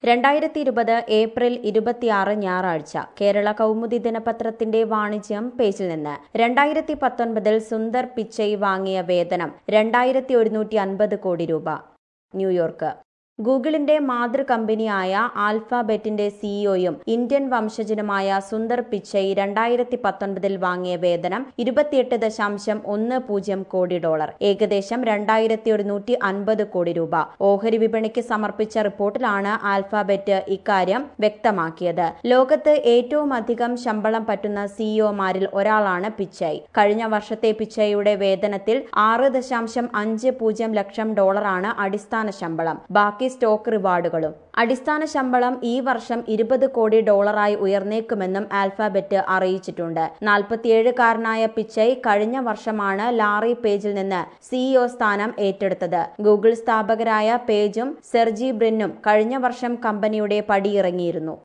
രണ്ടായിരത്തി ഇരുപത് ഏപ്രിൽ ഇരുപത്തിയാറ് ഞായറാഴ്ച കേരള കൗമുദി ദിനപത്രത്തിന്റെ വാണിജ്യം പേജിൽ നിന്ന് രണ്ടായിരത്തി പത്തൊൻപതിൽ സുന്ദർ പിച്ചൈ വാങ്ങിയ വേതനം രണ്ടായിരത്തി ഒരുന്നൂറ്റി അൻപത് കോടി രൂപ ന്യൂയോർക്ക് ഗൂഗിളിന്റെ മാതൃ കമ്പനിയായ ആൽഫാബെറ്റിന്റെ സിഇഒയും ഇന്ത്യൻ വംശജനുമായ സുന്ദർ പിച്ചൈ രണ്ടായിരത്തി പത്തൊൻപതിൽ വാങ്ങിയ വേതനം ഇരുപത്തിയെട്ട് ദശാംശം ഒന്ന് പൂജ്യം കോടി ഡോളർ ഏകദേശം രണ്ടായിരത്തി ഒരുന്നൂറ്റി അൻപത് കോടി രൂപ ഓഹരി വിപണിക്ക് സമർപ്പിച്ച റിപ്പോർട്ടിലാണ് ആൽഫാബെറ്റ് ഇക്കാര്യം വ്യക്തമാക്കിയത് ലോകത്ത് ഏറ്റവും അധികം ശമ്പളം പറ്റുന്ന സിഇഒമാരിൽ ഒരാളാണ് പിച്ചൈ കഴിഞ്ഞ വർഷത്തെ പിച്ചൈയുടെ വേതനത്തിൽ ആറ് ദശാംശം അഞ്ച് പൂജ്യം ലക്ഷം ഡോളറാണ് അടിസ്ഥാന ശമ്പളം ബാക്കി സ്റ്റോക്ക് റിവാർഡുകളും അടിസ്ഥാന ശമ്പളം ഈ വർഷം ഇരുപത് കോടി ഡോളറായി ഉയർന്നേക്കുമെന്നും ആൽഫാബെറ്റ് അറിയിച്ചിട്ടുണ്ട് നാൽപ്പത്തിയേഴുകാരനായ പിച്ചൈ കഴിഞ്ഞ വർഷമാണ് ലാറി പേജിൽ നിന്ന് സിഇഒ സ്ഥാനം ഏറ്റെടുത്തത് ഗൂഗിൾ സ്ഥാപകരായ പേജും സെർജി ബ്രിന്നും കഴിഞ്ഞ വർഷം കമ്പനിയുടെ പടിയിറങ്ങിയിരുന്നു